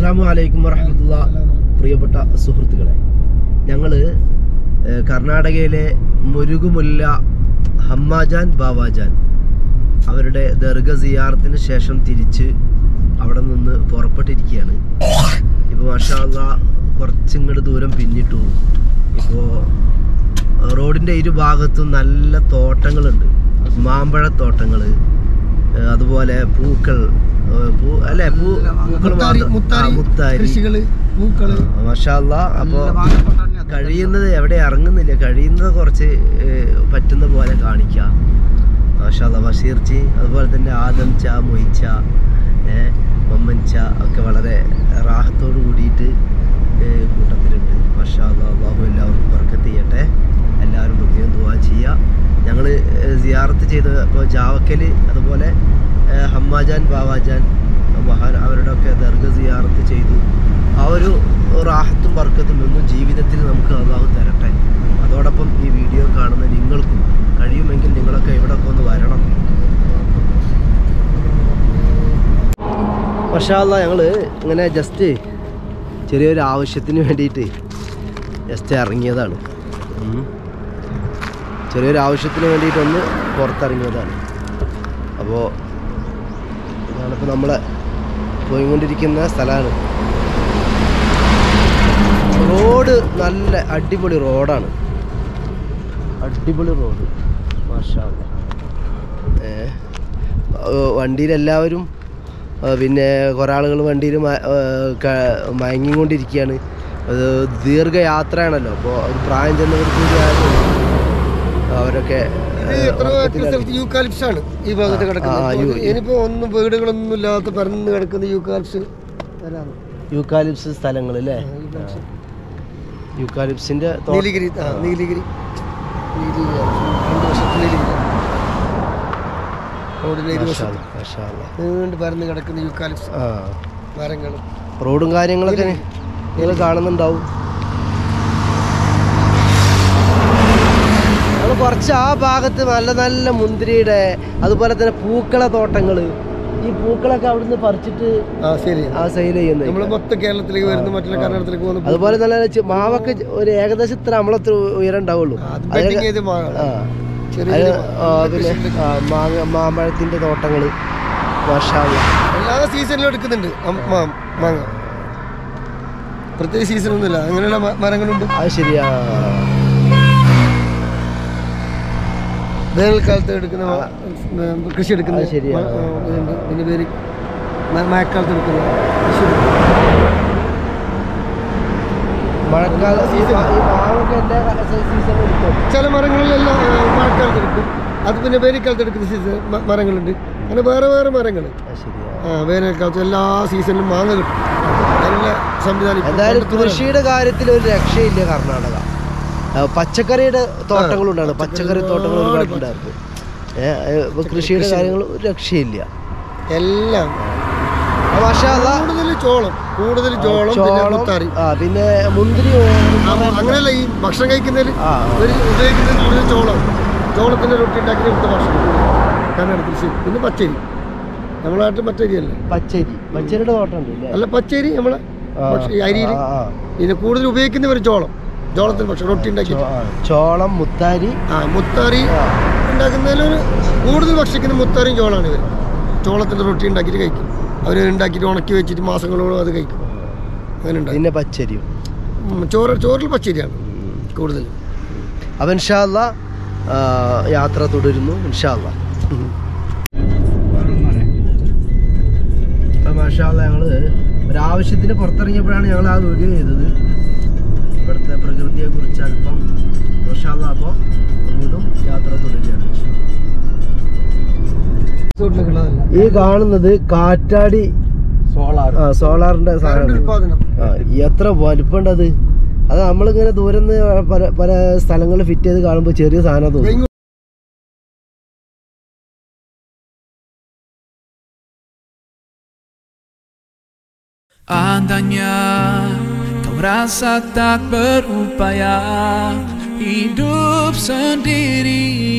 അസ്സലാമു അലൈക്കും വറഹമത്തുള്ള പ്രിയപ്പെട്ട സുഹൃത്തുക്കളെ ഞങ്ങൾ കർണാടകയിലെ മുരുകുമുല്ല ഹമ്മാജാൻ ബാവാജാൻ അവരുടെ ദർഗ സിയാറത്തിന് ശേഷം തിരിച്ച് അവിടെ നിന്ന് പുറപ്പെട്ടിരിക്കുകയാണ് ഇപ്പോൾ മാഷാല്ല കുറച്ചിങ്ങോട്ട് ദൂരം പിന്നിട്ടു ഇപ്പോൾ റോഡിൻ്റെ ഇരുഭാഗത്തും നല്ല തോട്ടങ്ങളുണ്ട് മാമ്പഴത്തോട്ടങ്ങൾ അതുപോലെ പൂക്കൾ ഏഹ് പൂ അല്ലേ പൂ പൂക്കൾ മുത്താരി മാത്രം ആ, മുത്താരി മുത്താരി കൃഷികള് പൂക്കള് മഷാല്ല അപ്പോൾ നല്ല ഭാഗപ്പെട്ട തന്നെ അത്. കഴിയുന്നത് എവിടെ ഇറങ്ങുന്നില്ല കഴിയുന്നത് കുറച്ച് ഏഹ്, പറ്റുന്ന പോലെ കാണിക്കാം മാഷാല്ല ബഷീർച്ചി അതുപോലെ തന്നെ ആദം ച മൊയ്ച്ച ഏഹ്, മമ്മൻ ച ഒക്കെ വളരെ റാഹത്തോട് കൂടിയിട്ട് ഏഹ്, കൂട്ടത്തിലുണ്ട് മഷാല്ല അള്ളാഹു എല്ലാവർക്കും വർക്കത്ത് ചെയ്യട്ടെ എല്ലാവരും പ്രത്യേകം ദുവാ ചെയ്യുക ഞങ്ങൾ സിയാറത്ത് ചെയ്ത ഇപ്പോൾ ജാവക്കൽ അതുപോലെ ഏഹ്, ഹമ്മാജാൻ ബാവാജാൻ മഹാൻ അവരുടെ ഒക്കെ ദർഗ സിയാറത്ത് ചെയ്തു ആ ഒരു റാഹത്തും ബർക്കത്തും എന്നും ജീവിതത്തിൽ നമുക്ക് അള്ളാഹു തരട്ടെ അതോടൊപ്പം ഈ വീഡിയോ കാണുന്ന നിങ്ങൾക്കും കഴിയുമെങ്കിൽ നിങ്ങളൊക്കെ ഇവിടെയൊക്കെ ഒന്ന് വരണം പക്ഷാല്ല ഞങ്ങൾ ഇങ്ങനെ ജസ്റ്റ് ചെറിയൊരു ആവശ്യത്തിന് വേണ്ടിയിട്ട് ജസ്റ്റ് ഇറങ്ങിയതാണ് ഉം. ചെറിയൊരു ആവശ്യത്തിന് വേണ്ടിയിട്ട് ഒന്ന് പുറത്തിറങ്ങിയതാണ് അപ്പോൾ ഇതാണിപ്പോൾ നമ്മളെ പോയിക്കൊണ്ടിരിക്കുന്ന സ്ഥലമാണ് റോഡ് നല്ല അടിപൊളി റോഡാണ് അടിപൊളി റോഡ് മാഷാ അല്ലാ. ഏ ഏഹ് വണ്ടിയിലെല്ലാവരും ഏഹ് പിന്നെ കുറേ ആളുകൾ വണ്ടിയിൽ മയങ്ങിക്കൊണ്ടിരിക്കുകയാണ് അത് ദീർഘയാത്രയാണല്ലോ അപ്പോൾ ഒരു പ്രായം ചെന്നവർക്ക് കൂടി ആയതുകൊണ്ട് അവരൊക്കെ ഇത് ഏഹ് എത്ര ഉറക്കത്തിലാണ്. സ്ഥലത്ത് യൂക്കാലിപ്സ് ആണ് ഈ ഭാഗത്ത് ആ, ആ, കിടക്കുന്നത് യു- ഇനിയിപ്പോ ഒന്നും വീടുകളൊന്നും ഇല്ലാത്ത പരന്ന് കിടക്കുന്ന യൂക്കാലിപ്സ് വരാണ് യൂക്കാലിപ്സ് സ്ഥലങ്ങൾ അല്ലേ യൂക്കാലിപ്സ്. യൂക്കാലിപ്സിന്റെ തോ- നീലഗിരി ആ നീലഗിരി നീലഗിരി രണ്ട് വശത്ത് നീലഗിരി റോഡിന്റെ ഇരു മാഷാ വശത്ത് അല്ലാ, മാഷാ അല്ലാ. നീണ്ട് പരന്ന് കിടക്കുന്ന യൂക്കാലിപ്സ് ആ മരങ്ങൾ റോഡും കാര്യങ്ങളൊക്കെ നിങ്ങൾ കാണുന്നുണ്ടാവും നമ്മൾ കുറച്ച് ആ ഭാഗത്ത് നല്ല നല്ല മുന്തിരിയുടെ അതുപോലെ തന്നെ പൂക്കള തോട്ടങ്ങൾ ഈ പൂക്കളൊക്കെ അവിടുന്ന് പറിച്ചിട്ട് ആ ശരി ആ സെയിൽ നമ്മൾ ചെയ്യുന്നത് മൊത്തം കേരളത്തിലേക്ക് വരുന്നു മറ്റുള്ള കർണാടകത്തിലേക്ക് പോകുന്നു അതുപോലെ നല്ല നല്ല ചെ- മാവൊക്കെ ചെ- ഒരു ഏകദേശം ഇത്ര നമ്മളത്ര ഉയരം ഉണ്ടാവുള്ളൂ അത് അതിലൊക്കെ- ബെഡിങ് ചെയ്ത് മാങ്ങ ആ ചെറിയ അത് ചെറിയ ആ, മാങ്ങ. പിന്നെ ആ, മാങ്ങ മാമ്പഴത്തിന്റെ തോട്ടങ്ങൾ മാഷാള്ള എല്ലാ സീസണിലും എടുക്കുന്നുണ്ട് അം- മാ- മാങ്ങ പ്രത്യേക സീസണൊന്നുമില്ല അങ്ങനെയുള്ള മ- മരങ്ങളുണ്ട് അത് ശരിയാ വേനൽക്കാലത്ത് എടുക്കുന്ന മ- ഉം, കൃഷി എടുക്കുന്ന അത് ശരിയാ. മ- ആ, ഇതുണ്ട് ഇതിന്റെ പേര് മ- മഴക്കാലത്ത് എടുക്കുന്ന കൃഷി എടുക്കുന്ന. മഴക്കാലം ഈ മാ- ഈ മാവൊക്കെ എല്ലാ സീസണിലും എടുക്കും ചില മരങ്ങളിലെല്ലാം ആ, മഴക്കാലത്ത് എടുക്കും അത് പിന്നെ വേനൽക്കാലത്ത് എടുക്കുന്ന സീസൺ മ- മരങ്ങളുണ്ട് അങ്ങനെ വേറെ വേറെ മരങ്ങൾ അത് ശരിയാ ആ വേനൽക്കാലത്ത് എല്ലാ സീസണിലും മാങ്ങ കിട്ടും അതിനുള്ള സംവിധാനം ഇപ്പോൾ എന്തായാലും പണ്ടത്തെ പോലെ കൃഷിയുടെ കാര്യത്തിൽ ഒരു രക്ഷയില്ല കർണാടക ആ, പച്ചക്കറിയുടെ തോട്ടങ്ങളുണ്ടാണ് പച്ചക്കറി തോട്ടങ്ങൾ ഒരുപാടുണ്ടായിരുന്നു ഏഹ് ഇപ്പൊ കൃഷിയുടെ കാര്യങ്ങൾ ഒരു രക്ഷയില്ല എല്ലാം ആ, മാഷാ അല്ലാ, കൂടുതൽ ചോളം കൂടുതൽ ചോളം പിന്നെ ചോളം മുത്താറി ആ പിന്നെ മുന്തിരി ആ, അങ്ങനെയല്ല ഈ ഭക്ഷണം കഴിക്കുന്നതിൽ ആ ഒരു ഉപയോഗിക്കുന്നത് കൂടുതൽ ചോളം ചോളത്തിന്റെ റൊട്ടി ഉണ്ടാക്കി എടുത്ത ഭക്ഷണം കർണാടക കൃഷി പിന്നെ പച്ചരി നമ്മളെ നാട്ടിൽ പച്ചരി അല്ലേ പച്ചരി പച്ചരിയുടെ തോട്ടം ഉണ്ട് ഇല്ലേ? അല്ല പച്ചരി നമ്മളെ ആ, ഭക്ഷ- ഈ അരിയിൽ ആ, ആ. പിന്നെ കൂടുതൽ ഉപയോഗിക്കുന്ന ഒരു ചോളം ചോളത്തിന് ഭക്ഷണം റൊട്ടി ഉണ്ടാക്കി ചോ- ആ, ചോളം മുത്താരി ആ മുത്താറി ആ, ഉണ്ടാക്കുന്നതിലൊരു കൂടുതൽ ഭക്ഷിക്കുന്ന മുത്താറിയും ചോളാണ് ഇവർ ചോളത്തിന്റെ റൊട്ടി ഉണ്ടാക്കിയിട്ട് കഴിക്കും അവർ ഉണ്ടാക്കിയിട്ട് ഉണക്കി വെച്ചിട്ട് മാസങ്ങളോളം അത് കഴിക്കും അങ്ങനെ ഉണ്ടാക്കും പിന്നെ പച്ചരിയും ഉം, ചോറ് ചോറിൽ പച്ചരിയാണ് കൂടുതൽ അപ്പം ഇൻഷാല്ല യാത്ര തുടരുന്നു ഇൻഷാല്ല മാഷാല്ല ഞങ്ങൾ ഒരാവശ്യത്തിന് പുറത്തിറങ്ങിയപ്പോഴാണ് ഞങ്ങൾ ആ വീഡിയോ ചെയ്തത് ഇവിടുത്തെ പ്രകൃതിയെ കുറിച്ച് അല്പം മാഷാല്ല അപ്പോൾ വീണ്ടും യാത്ര തുടരുകയാണ് ഈ കാണുന്നത് കാറ്റാടി സോളാർ ആ സോളാറിന്റെ കറണ്ട് സാധനമാണ് ഉൽപാദനം ആ, എത്ര വലിപ്പമുണ്ടത് അത് നമ്മളിങ്ങനെ ദൂരം നിന്ന് പല പല സ്ഥലങ്ങളിൽ ഫിറ്റ് ചെയ്ത് കാണുമ്പോൾ ചെറിയ സാധനം തോന്നും Andanya kau rasa tak berupaya Hidup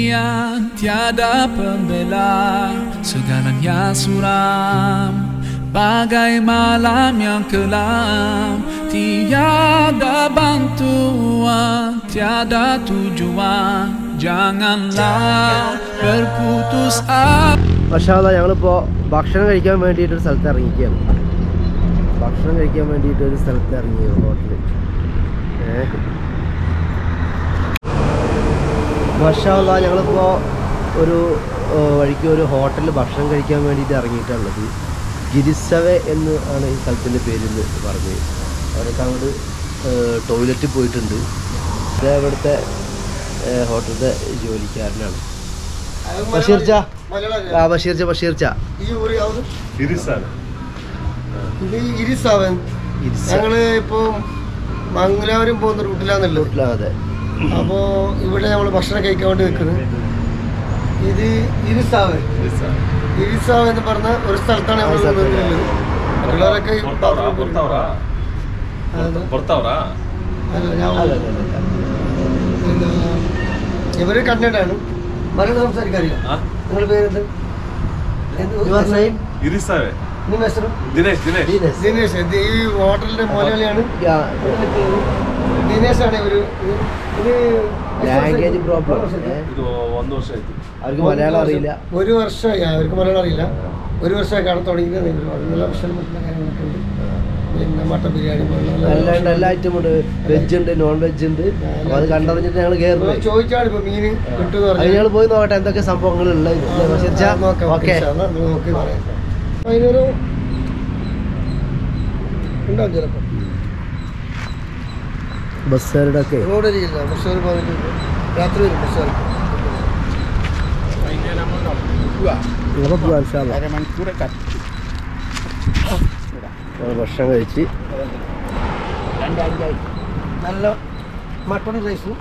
sendirian tiada pembela Segalanya suram Bagai malam yang kelam Tiada bantuan Tiada tujuan Janganlah berputus asa പക്ഷാല ഞങ്ങളിപ്പോൾ ഭക്ഷണം കഴിക്കാൻ വേണ്ടിയിട്ട് ഒരു സ്ഥലത്ത് ഇറങ്ങിയിരിക്കുകയാണ് ഭക്ഷണം കഴിക്കാൻ വേണ്ടിയിട്ട് ഒരു സ്ഥലത്ത് ഇറങ്ങി ഹോട്ടലിൽ ഏഹ് മഷാല ഞങ്ങളിപ്പോൾ ഒരു ഏ, വഴിക്ക് ഒരു ഹോട്ടലിൽ ഭക്ഷണം കഴിക്കാൻ വേണ്ടിയിട്ട് ഇറങ്ങിയിട്ടുള്ളത് ഗിരിസവെ എന്ന് ആണ് ഈ സ്ഥലത്തിൻ്റെ പേര് എന്ന് പറഞ്ഞത് അവരൊക്കെ അങ്ങോട്ട് ടോയ്ലറ്റിൽ പോയിട്ടുണ്ട് ഇത് ഇവിടുത്തെ ഏ, ഹോട്ടലിലെ ജോലിക്കാരനാണ് ബഷീർച്ച ആ ബഷീർച്ച ബഷീർച്ച ഈ ഊര് ಯಾವ್ದು? ಇರಿಸಾನೆ ഇത് ഇരിസാവൻ ഗിരിസ ഞങ്ങള് ഇപ്പൊ മംഗലാപുരം പോകുന്ന റൂട്ടിലാന്നുള്ളത് അതെ അപ്പോ ഇവിടെ നമ്മൾ ഭക്ഷണം കഴിക്കാൻ വേണ്ടി നിൽക്കുന്നത് ഇത് ഇരിസാവൻ ഇരിസാവ് എന്ന് പറഞ്ഞ ഒരു സ്ഥലത്താണ് നമ്മൾ ആ സ്ഥലത്ത്. നിൽക്കുന്നത് മറ്റുള്ളവരൊക്കെ ഈ ಬರ್ತಾವ್ರಾ bathroom ൽ ಬರ್ತಾವ್ರಾ അതെ. ಬರ್ತಾವ್ರಾ അല്ല, ഞാൻ അതെ അതെ അതെ പിന്നെ ഇവര് കന്നഡാണ് മലയാളം സംസാരിക്കാറില്ല ಆ? നിങ്ങളുടെ പേരെന്ത് എന്ത് യുവർ നെയിം ಇರಿಸಾವೆ ನಿಮ್ಮ ಹೆಸರು ದಿನೇಶ್ ದಿನೇಶ್ ദീനസ് ദിനേശ് ഇത് ഈ ഹോട്ടലിന്റെ മലയാളിയാണ് യാ ദിനേശ് ആണ് ഇവര് ഇത് ലാംഗ്വേജ് പ്രോബ്ലം ಇದು ಒಂದು ವರ್ಷ ಆಯ್ತು അവർക്ക് മലയാളം അറിയില്ല ഒരു വർഷമായി അവർക്ക് മലയാളം അറിയില്ല ഒരു വർഷമായി കാണാൻ തുടങ്ങിയത് നല്ല ഭക്ഷണം മറ്റുള്ള കാര്യങ്ങളൊക്കെ ഉണ്ട് പിന്നെ മട്ടൻ ബിരിയാണി പോലുള്ള നല്ല അല്ലാണ്ട് എല്ലാ ഐറ്റം ഉണ്ട് വെജ് ഉണ്ട് നോൺ വെജ് ഉണ്ട് അപ്പൊ അത് കണ്ടറിഞ്ഞിട്ട് ഞങ്ങൾ ഭക്ഷണം. കയറുന്നത് ചോദിച്ചാണ് ഇപ്പൊ മീന് കിട്ടുമെന്ന് അത് പറഞ്ഞു ഞങ്ങൾ പോയി നോക്കട്ടെ എന്തൊക്കെ സംഭവങ്ങൾ ഉള്ളത് നോക്കാം ഓക്കെ ഇൻഷാ അല്ലാ, നമുക്ക് നോക്കി പറയാം അതിനൊരു ഉണ്ടാവും ചിലപ്പോൾ ബസ്സുകാരുടെ ഒക്കെ റോഡരികില്ല ബസ്സുകാർ പറഞ്ഞിട്ട് രാത്രി വരും ബസ്സുകാർ ഇവിടെ പോവാം ഇൻഷാ അല്ലാ. ഞങ്ങൾ ഭക്ഷണം കഴിച്ച് നല്ല മട്ടൺ റൈസും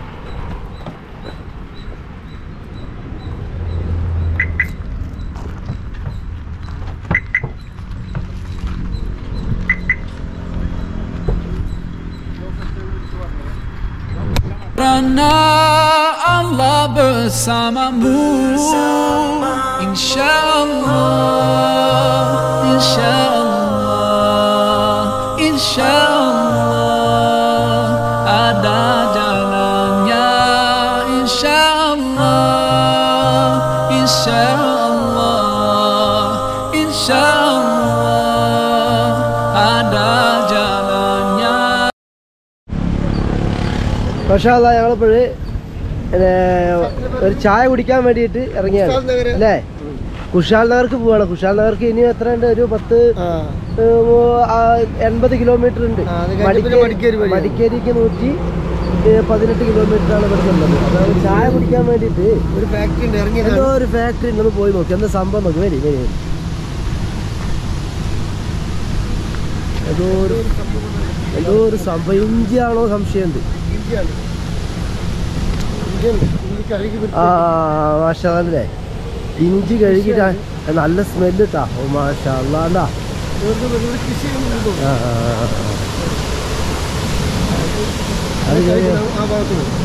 Karena Allah bersamamu Insya Allah Insya Allah Insya Allah Ada jalannya Insya Allah Insya Allah Insya Allah Ada jalannya പക്ഷേ അല്ല ഞങ്ങളിപ്പോഴ് ഒരു ചായ കുടിക്കാൻ വേണ്ടിയിട്ട് ഇറങ്ങിയാണ് കുശാൽ നഗർ. അല്ലേ കുഷാൽ നഗർക്ക് പോവാണ് കുഷാൽ നഗർക്ക് ഇനി എത്ര ഉണ്ട് ഒരു പത്ത് ആ ഏഹ്, ആ, എൺപത് കിലോമീറ്റർ ഉണ്ട് ആ, അത് കഴിഞ്ഞ് പിന്നെ മടിക്കേരി വഴിയാണ്. മടിക്കേരിക്ക് നൂറ്റി ഏഹ്, പതിനെട്ട് കിലോമീറ്റർ ആണ് ഇവിടെ ഉള്ളത് അതാണ് ചായ കുടിക്കാൻ വേണ്ടിയിട്ട് ഒരു ഫാക്ടറി ഉണ്ട് എന്തോ ഇറങ്ങിയതാണ് ഒരു ഫാക്ടറി ഉണ്ടെന്ന് പോയി നോക്കി എന്താ സംഭവം നോക്കി വരി വരി വരി. ഏതോ ഒരു എന്തോ ഒരു സംഭവം ഇഞ്ചിയാണോ സംശയമുണ്ട് ഇഞ്ചിയാണ് ഇഞ്ചിയുണ്ട് ഇഞ്ചി കഴുകി ആ മാഷാല്ലേ ഇഞ്ചി കഴുകിട്ടാ നല്ല സ്മെല്ല് ഇട്ടാ ഓ മാഷാല്ലാണ്ടാ ഇവർക്ക് വെറുതെ കൃഷി ചെയ്യുന്നുണ്ടോ ആ ആ, ആ, ആ. അത് കഴിഞ്ഞ് ആ ഭാഗത്ത് പോകും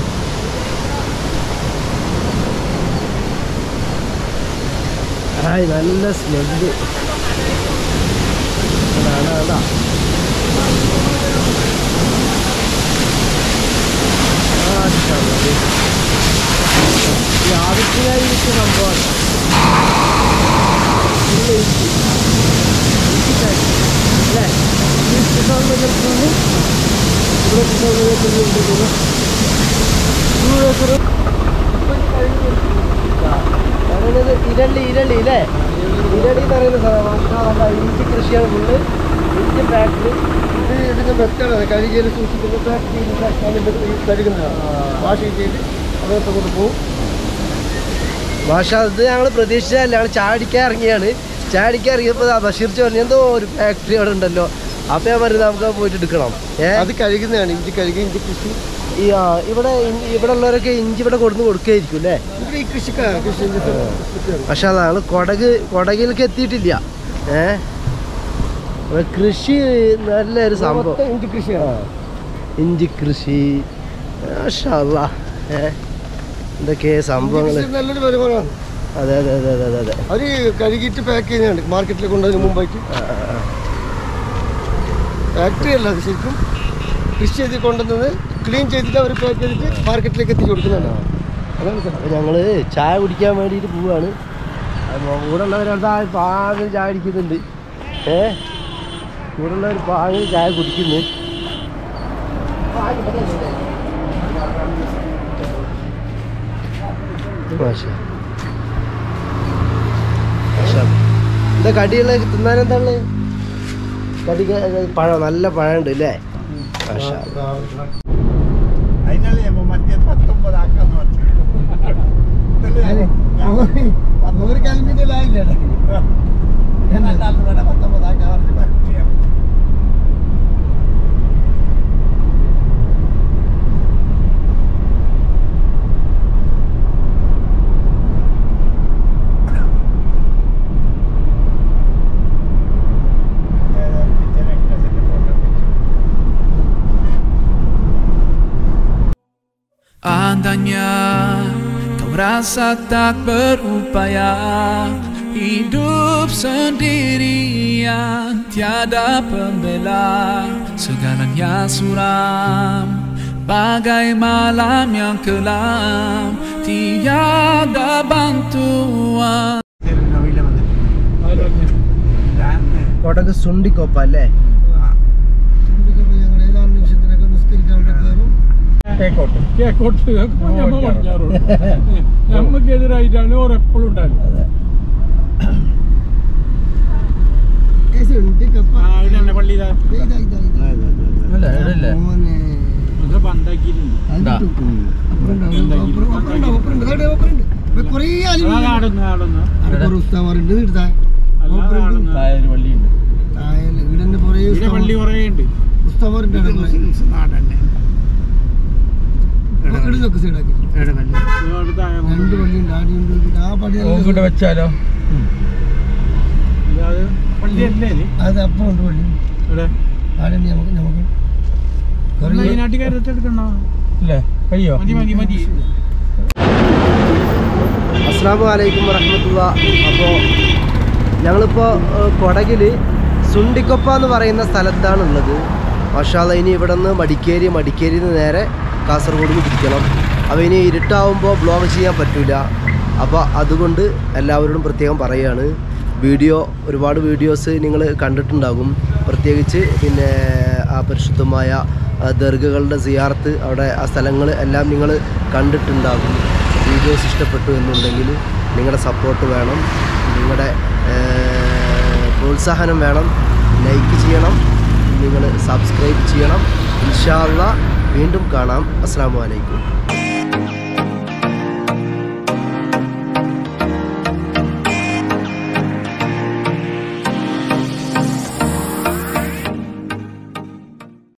ആയ് നല്ല സ്മെല്ല് അതാ അതാ ഈ ആവശ്യമായി വിളിച്ച സംഭവമാണ് ഇല്ല, ഇഞ്ചി. ഇഞ്ചിക്കാരി. അല്ലേ? ഈ കിസാൻ മജൽസിന് ഇവിടെ കിസാൻ മജൽസിന് ഉണ്ട് ഇതിന്. നൂറ് ഏക്കർ പറയുന്നത് ഇരളി ഇരളി അല്ലേ ഇരളി എന്ന് പറയുന്ന സ്ഥലം മാഷാഅല്ലാ, ഇഞ്ചി കൃഷിയാണ് ഫുള്ള് ഇഞ്ചി ഫാക്ടറി ഇത് ഇതിന്റെ മെത്തേഡാണ് കഴുകിയിൽ സൂക്ഷിക്കുന്ന ഫാക്ടറിയിൽ അതിന്റെ ഈ കഴുകുന്നതാണ് വാഷ് ചെയ്ത് അതൊക്കെ കൊണ്ട് പോകും മാഷ അത് ഞങ്ങൾ പ്രതീക്ഷിച്ചതല്ല ഞങ്ങൾ ചാടിക്കാൻ ഇറങ്ങിയാണ് ചാടിക്കാൻ ഇറങ്ങിയപ്പോൾ ബഷീർ പറഞ്ഞു എന്തോ ഒരു ഫാക്ടറി അവിടെ ഉണ്ടല്ലോ അപ്പോൾ ഞാൻ പറഞ്ഞു നമുക്ക് അത് പോയിട്ട് എടുക്കണം ഏ അത് കഴുകുന്നതാണ് ഇഞ്ചി കഴുകി ഇഞ്ചി കൃഷി ഈ ആ ഇവിടെ ഇ- ഇവിടെ ഉള്ളവരൊക്കെ ഇഞ്ചി ഇവിടെ കൊടുന്ന് കൊടുക്കുകയായിരിക്കും അല്ലേ ഇവിടെ ഈ കൃഷിക്കാരാണ് കൃഷി ഇഞ്ചി കൃഷിയാണ്. പക്ഷെ ഞങ്ങൾ കൊടക് കൊടകിലേക്ക് എത്തിയിട്ടില്ല ഏ ഇവിടെ കൃഷി നല്ലൊരു സംഭവം മൊത്തം ഇഞ്ചി കൃഷിയാണ് ഇഞ്ചി കൃഷി മാഷാ അല്ലാ. ഏ എന്തൊക്കെ ഇഞ്ചി സംഭവങ്ങൾ കൃഷി നല്ലൊരു വരുമാനമാണ് അതെ അതെ അതെ അതെ അതെ അതെ അവർ കഴുകിയിട്ട് പാക്ക് ചെയ്യുന്നുണ്ട് മാർക്കറ്റിൽ കൊണ്ടുവന്നതിന് മുമ്പായിട്ട് ആ, ആ, ആ. ഫാക്ടറി അല്ല അത് ശരിക്കും കൃഷി ചെയ്ത് കൊണ്ടുവന്നത് ക്ലീൻ ചെയ്തിട്ട് അവർ പാക്ക് ചെയ്തിട്ട് മാർക്കറ്റിലേക്ക് എത്തിച്ചു കൊടുക്കുന്നുണ്ട് അതാണ് സാർ അപ്പോൾ ഞങ്ങള് ചായ കുടിക്കാൻ വേണ്ടിയിട്ട് പോവാണ് കൂടെ ഉള്ളവരടുത്ത് ആ പാങ്ങിൽ ചായ കുടിക്കുന്നുണ്ട് ഏ കൂടെ ഉള്ളവർ പാങ്ങിൽ ചായ കുടിക്കുന്നു മാഷാ. മാഷാ. എന്താ കടിയുള്ള തിന്നാൻ എന്താ ഉള്ളത് കടിക്ക് പഴം നല്ല പഴം ഉണ്ട് അല്ലേ മാഷാ. അതിനല്ലേ ഞാൻ മറ്റേ പത്തൊമ്പതാക്കാന്ന് പറഞ്ഞു ഒരു കൽമിറ്റലായില്ലേ പത്തൊമ്പതാക്കാൻ പറഞ്ഞു പറ്റിയ Andanya kau rasa tak berupaya Hidup sendirian tiada pembela Segalanya suram bagai malam yang kelam Tiada bantuan Kodagu സുണ്ടിക്കൊപ്പ അല്ലേ ഞങ്ങൾ ഏതാനും നിമിഷത്തിനൊക്കെ നിസ്കരിക്കാൻ വേണ്ടി കയറും കേക്കോട്ട് ഞമ്മ പടിഞ്ഞാറോട് ഞമ്മക്കെതിരായിട്ടാണ് ഓർ എപ്പോഴും ഉണ്ടായിരുന്നത് ഏസി ഉണ്ട് കപ്പ. ആ ഇവിടെ തന്നെ പള്ളി ഇതാ. ഇതാ, ഇതാ, ഇതാ. മോനെ. ഇത് പന്താക്കിയിട്ടുണ്ട് അതിട്ടു. അപ്പുറം ഉണ്ടാവും. അപ്പുറം- അപ്പുറം ഉണ്ടാവും, അപ്പുറം ഉണ്ട്. ദാ, അപ്പുറം ഉണ്ട്. ഇവിടെ കുറേ ആളുകൾ അതാ ആടുന്നു ആടുന്നു അവിടെ കുറേ ഉസ്താമാരുണ്ട് ഇത് എടുത്താ അല്ലാതെ ആടുന്നു പള്ളിയുണ്ട് താഴെ ഇവിടെ തന്നെ കുറേ ഇവിടെ പള്ളി ഉസ്താമാർ- കുറേ ഉണ്ട് ഉസ്താമാരുണ്ട് അവിടെ കുറേ. നാടന്നെ അപ്പൊ ഇവിടുന്നൊക്കെ സൈഡാക്കി ഇത് അവിടുത്തെ ആയ രണ്ട് പള്ളിയുണ്ട് ആടിയുണ്ട് ഇവിടെ ആ പള്ളി നല്ല- വെച്ചാലോ ഇതാത് പള്ളി അല്ലേ ഇത്? അത് അപ്പുറം ഉണ്ട് പള്ളി ഇവിടെ ആടെ നമുക്ക് നമുക്ക് എന്നാ ഈ നാട്ടുകാരത്തെ എടുക്കണോ അല്ലേ കയ്യോ മതി മതി മതി അസ്സാം വലൈക്കും വറഹമത്തുള്ള അപ്പോൾ ഞങ്ങളിപ്പോൾ കൊടകിൽ സുണ്ടിക്കൊപ്പ എന്ന് പറയുന്ന സ്ഥലത്താണ് ഉള്ളത് മഷാല ഇനി ഇവിടെ നിന്ന് മടിക്കേരി മടിക്കേരിയിൽ നിന്ന് നേരെ കാസർഗോഡ് തിരിക്കണം അപ്പോൾ ഇനി ഇരുട്ടാവുമ്പോൾ ബ്ലോഗ് ചെയ്യാൻ പറ്റില്ല അപ്പോൾ അതുകൊണ്ട് എല്ലാവരോടും പ്രത്യേകം പറയുകയാണ് വീഡിയോ ഒരുപാട് വീഡിയോസ് നിങ്ങൾ കണ്ടിട്ടുണ്ടാകും പ്രത്യേകിച്ച് പിന്നെ ആ പരിശുദ്ധമായ ആ, ദർഗകളുടെ സിയാർത്ത് അവിടെ ആ സ്ഥലങ്ങൾ എല്ലാം നിങ്ങൾ കണ്ടിട്ടുണ്ടാകും വീഡിയോസ് ഇഷ്ടപ്പെട്ടു എന്നുണ്ടെങ്കിൽ നിങ്ങളുടെ സപ്പോർട്ട് വേണം നിങ്ങളുടെ ഏർ, പ്രോത്സാഹനം വേണം ലൈക്ക് ചെയ്യണം നിങ്ങൾ സബ്സ്ക്രൈബ് ചെയ്യണം ഇൻഷാല്ല വീണ്ടും കാണാം അസ്സാം വലൈക്കും